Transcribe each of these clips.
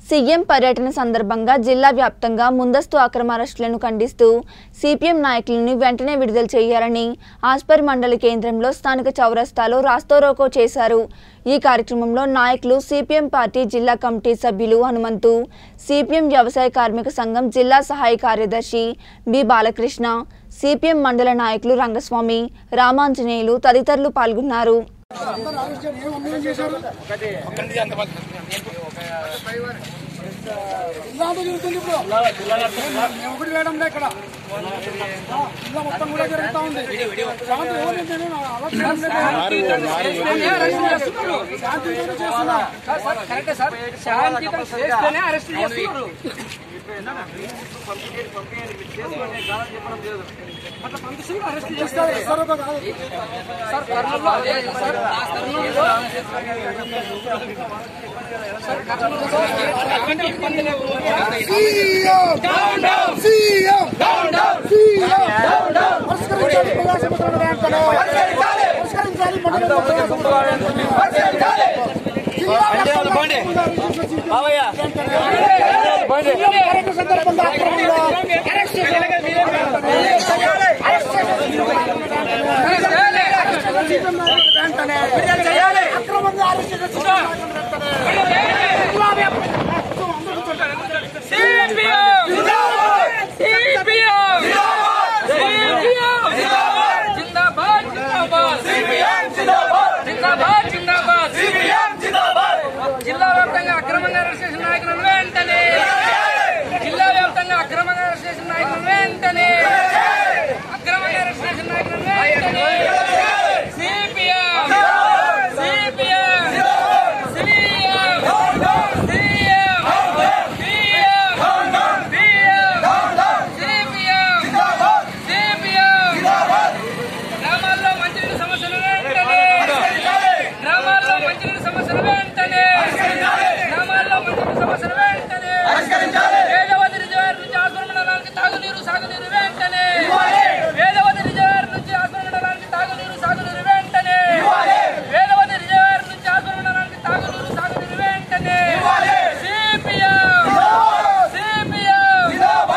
CM పర్యటన సందర్భంగా జిల్లా వ్యాప్తంగా ముందస్తు అక్రమ అరెస్టులను ఖండిస్తూ సిపిఎం నాయకులను వెంటనే విడుదల చేయాలని ఆస్పర్ మండల కేంద్రంలో స్థానిక చౌరస్తాలో రాస్తోరోకో చేశారు ఈ కార్యక్రమంలో నాయకులు సిపిఎం పార్టీ జిల్లా కమిటీ సభ్యులు హనుమంతు సిపిఎం వ్యవసాయ కార్మిక సంఘం జిల్లా సహాయ కార్యదర్శి బి బాలకృష్ణ సిపిఎం మండల నాయకులు రంగస్వామి రామాంజనేయులు తదితరులు పాల్గొన్నారు ఇలాంటి జరుగుతుంది ఇప్పుడు మేము ఒకటి వేయడం లే ఇక్కడ ఇలా మొత్తం కూడా జరుగుతా ఉంది శాంతి ఎవరు నేను అలర్ట్ చేయడం లేదు. శాంతియుతంగా చేస్తున్నా కరెక్టే సార్ శాంతియుతం చేస్తేనే అరెస్ట్ చేస్తున్నారు అట్లా పంపిస్తుంది అరెస్ట్ చేస్తారు ఇస్తారు ఒక కాదు. సార్ కర్నూలులో అదే సార్ కర్నూలులో సార్ కర్నూలులో ఎటువంటి ఇబ్బంది లేకుండా సీఎం! సీఎం! పరిష్కరించాలి ప్రజా సమస్యలను వెంటనే. పరిష్కరించాలి మండలంలో ప్రజా సమస్యలను వెంటనే. జిల్లా వ్యాప్తంగా సీఎం పర్యటన సందర్భంగా అక్రమంగా వెంటనే అక్రమంగా అరెస్ట్ చేసిన సీఎం వెంటనే. జిల్లా వ్యాప్తంగా జిందాబాద్ జిందాబాద్ జిందాబాద్ జిందాబాద్ జిల్లా వ్యాప్తంగా అక్రమంగా అరెస్ట్ చేసిన నాయకులను వెంటనే జిల్లా వ్యాప్తంగా అక్రమంగా అరెస్ట్ చేసిన నాయకులను వెంటనే అక్రమంగా అరెస్ట్ చేసిన నాయకులను వెంటనే సిపిఎం సిపిఎం సిపిఎం సిపిఎం గ్రామాల్లో మంచినీటి సమస్యలు వెంటనే గ్రామాల్లో మంచినీటి సమస్యలు వెంటనే గ్రామాల్లో మంచినీటి సమస్యలు వెంటనే వేదవతి రిజర్వ్ నుంచి ఆసుపత్రి మండలానికి తాగునీరు సాగునీరు వెంటనే వేదవతి రిజర్వ్ నుంచి ఆసుపత్రి మండలానికి తాగునీరు సాగునీరు వెంటనే వేదవతి రిజర్వ్ నుంచి ఆసుపత్రి మండలానికి తాగునీరు సాగునీరు వెంటనే సిపిఎం సిపిఎం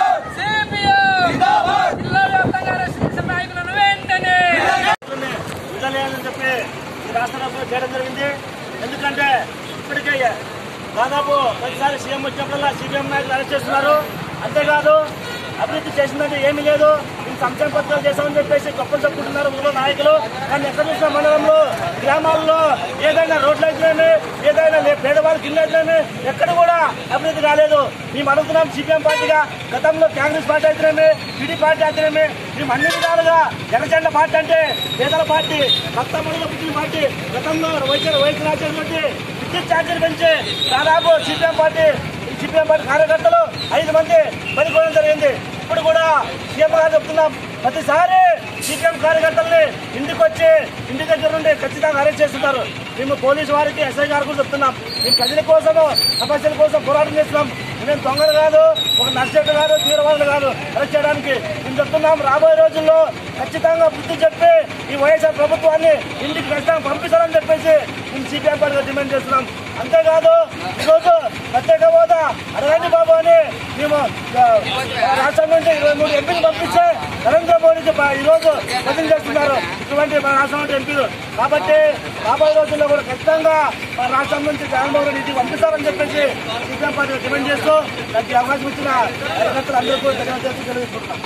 సిపిఎం జిల్లా వ్యాప్తంగా అరెస్ట్ చేసిన నాయకులను వెంటనే విడుదలేయాలని చెప్పి ఈ రాష్ట్రంలో చేయడం జరిగింది ఎందుకంటే ఇప్పటికే దాదాపు ప్రతిసారి సీఎం వచ్చినప్పుడల్లా సీపీఎం నాయకులు అరెస్ట్ చేస్తున్నారు అంతేకాదు అభివృద్ధి చేసిందంటే ఏమీ లేదు మేము సంక్షేమ పథకాలు చేశామని చెప్పేసి గొప్పలు చెప్పుకుంటున్నారు ఊళ్ళో నాయకులు కానీ ఎక్కడ చూసిన మండలంలో గ్రామాల్లో ఏదైనా రోడ్లు అయితేనే ఏదైనా లే- పేదవాళ్ళకి ఇల్లు అయితేనే ఎక్కడ కూడా అభివృద్ధి కాలేదు మేము అడుగుతున్నాం సిపిఎం పార్టీగా గతంలో కాంగ్రెస్ పార్టీ అయితేనేమి టీడీ పార్టీ అయితేనేమి మేము అన్ని విధాలుగా జనసేన పార్టీ అంటే పేదల పార్టీ రక్తముల పుట్టిన పార్టీ గతంలో వైద్య వైద్య రాజ్యం విద్యుత్ ఛార్జీలు పెంచి దాదాపు సిపిఎం పార్టీ సిపిఎం పార్టీ కార్యకర్తలు ఐదు మంది పనికోవడం జరిగింది ఇప్పుడు కూడా సీఎం గారు చెప్తున్నాం ప్రతిసారి సిపిఎం కార్యకర్తల్ని ఇంటికి వచ్చి ఇంటి దగ్గర నుండి ఖచ్చితంగా అరెస్ట్ చేస్తున్నారు మేము పోలీసు వారికి ఎస్ఐ గారు కూడా చెప్తున్నాం మేము ప్రజల కోసము సమస్యల కోసం పోరాటం చేస్తున్నాం మేము దొంగలు కాదు ఒక నర్సెట్ కాదు తీవ్రవాదులు కాదు అరెస్ట్ చేయడానికి మేము చెప్తున్నాం రాబోయే రోజుల్లో ఖచ్చితంగా బుద్ధి చెప్పి ఈ వైఎస్ఆర్ ప్రభుత్వాన్ని ఇంటికి ఖచ్చితంగా పంపిస్తారని చెప్పేసి మేము సిపిఐ పార్టీగా డిమాండ్ చేస్తున్నాం అంతేకాదు ఈరోజు ప్రత్యేక హోదా అడగండి బాబు అని మేము ఆ, రాష్ట్రం నుంచి ఇరవై మూడు ఎంపీలు పంపిస్తే నరేంద్ర మోడీకి ప- ఈ రోజు బదిలీ చేస్తున్నారు ఇటువంటి మన రాష్ట్రం నుంచి ఎంపీలు కాబట్టి రాబోయే రోజుల్లో కూడా ఖచ్చితంగా మన రాష్ట్రం నుంచి జగన్మోహన్ రెడ్డి ఇంటికి పంపిస్తారని చెప్పేసి సిపిఎం పార్టీ డిమాండ్ చేస్తూ దానికి అవకాశం ఇచ్చిన కార్యకర్తలు అందరికీ ధన్యవాదాలు తెలియజేస్తున్నాం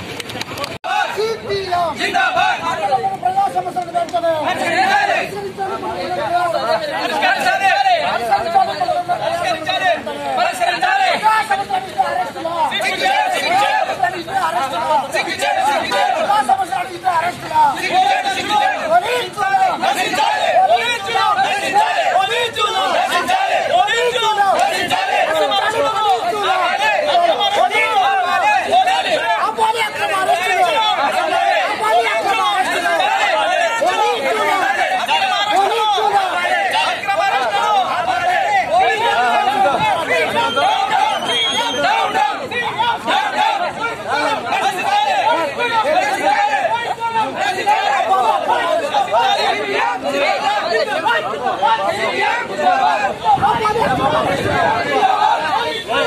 సీపీఎం మండలంలో ప్రజా సమస్యలను వెంటనే పరిష్కరించాలి పరిష్కరించాలి ప్రజా సమస్యలను అరెస్టులా అరెస్టులా ప్రజా సమస్యలను అరెస్టులా ఆపాలి అక్రమ అరెస్టులు ఆపాలి అక్రమ అరెస్టులు జిందాబాద్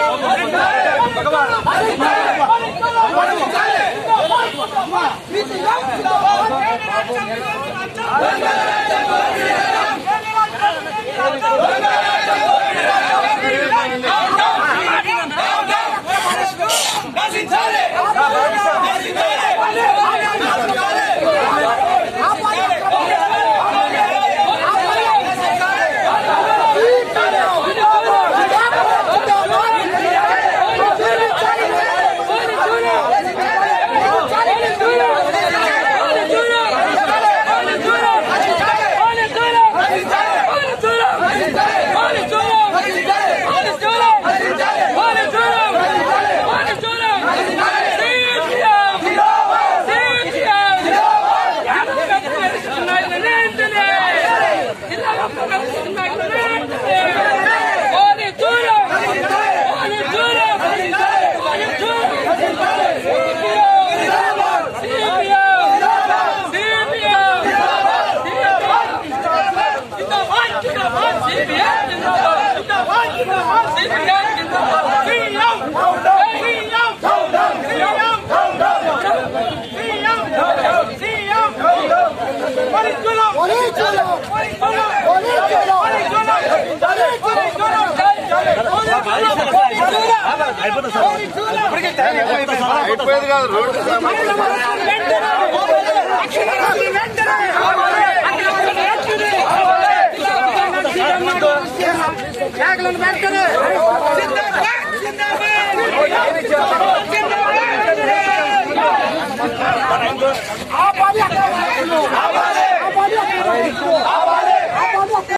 అయిపోయేది కాదు రోడ్డు ఆపాలి అక్కడ ఆపాలి ఆపాలి